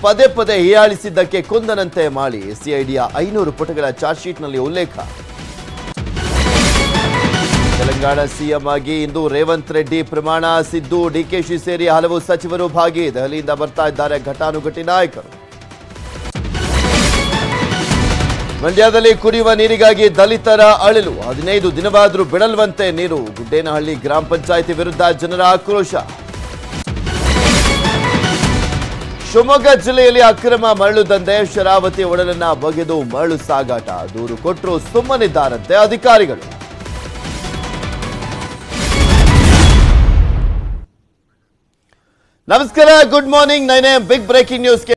ಪದೇ ಪದೇ ಹೀಯಾಳಿಸಿದ್ದಕ್ಕೆ ಕೊಂದನಂತೆ ಮಾಡಿ ಸಿಐಡಿಯ ಐನೂರು ಪುಟಗಳ ಚಾರ್ಜ್ ಶೀಟ್ನಲ್ಲಿ ಉಲ್ಲೇಖ ತೆಲಂಗಾಣ ಸಿಎಂ ಆಗಿ ಇಂದು ರೇವಂತ್ ರೆಡ್ಡಿ ಪ್ರಮಾಣ ಸಿದ್ದು ಡಿಕೆಶಿ ಸೇರಿ ಹಲವು ಸಚಿವರು ಭಾಗಿ ದೆಹಲಿಯಿಂದ ಬರ್ತಾ ಇದ್ದಾರೆ ಘಟಾನುಘಟಿ ನಾಯಕರು ಮಂಡ್ಯದಲ್ಲಿ ಕುಡಿಯುವ ನೀರಿಗಾಗಿ ದಲಿತರ ಅಳಿಲು ಹದಿನೈದು ದಿನವಾದರೂ ಬಿಡಲ್ವಂತೆ ನೀರು ಗುಡ್ಡೇನಹಳ್ಳಿ ಗ್ರಾಮ ಪಂಚಾಯಿತಿ ವಿರುದ್ಧ ಜನರ ಆಕ್ರೋಶ ಶಿವಮೊಗ್ಗ ಜಿಲ್ಲೆಯಲ್ಲಿ ಅಕ್ರಮ ಮರಳು ದಂಧೆ ಶರಾವತಿ ಒಡಲನ್ನ ಬಗೆದು ಮರಳು ಸಾಗಾಟ ದೂರು ಕೊಟ್ಟರು ಸುಮ್ಮನಿದ್ದಾರಂತೆ ಅಧಿಕಾರಿಗಳು ನಮಸ್ಕಾರ ಗುಡ್ ಮಾರ್ನಿಂಗ್ ನೈನೇ ಬಿಗ್ ಬ್ರೇಕಿಂಗ್ ನ್ಯೂಸ್ಗೆ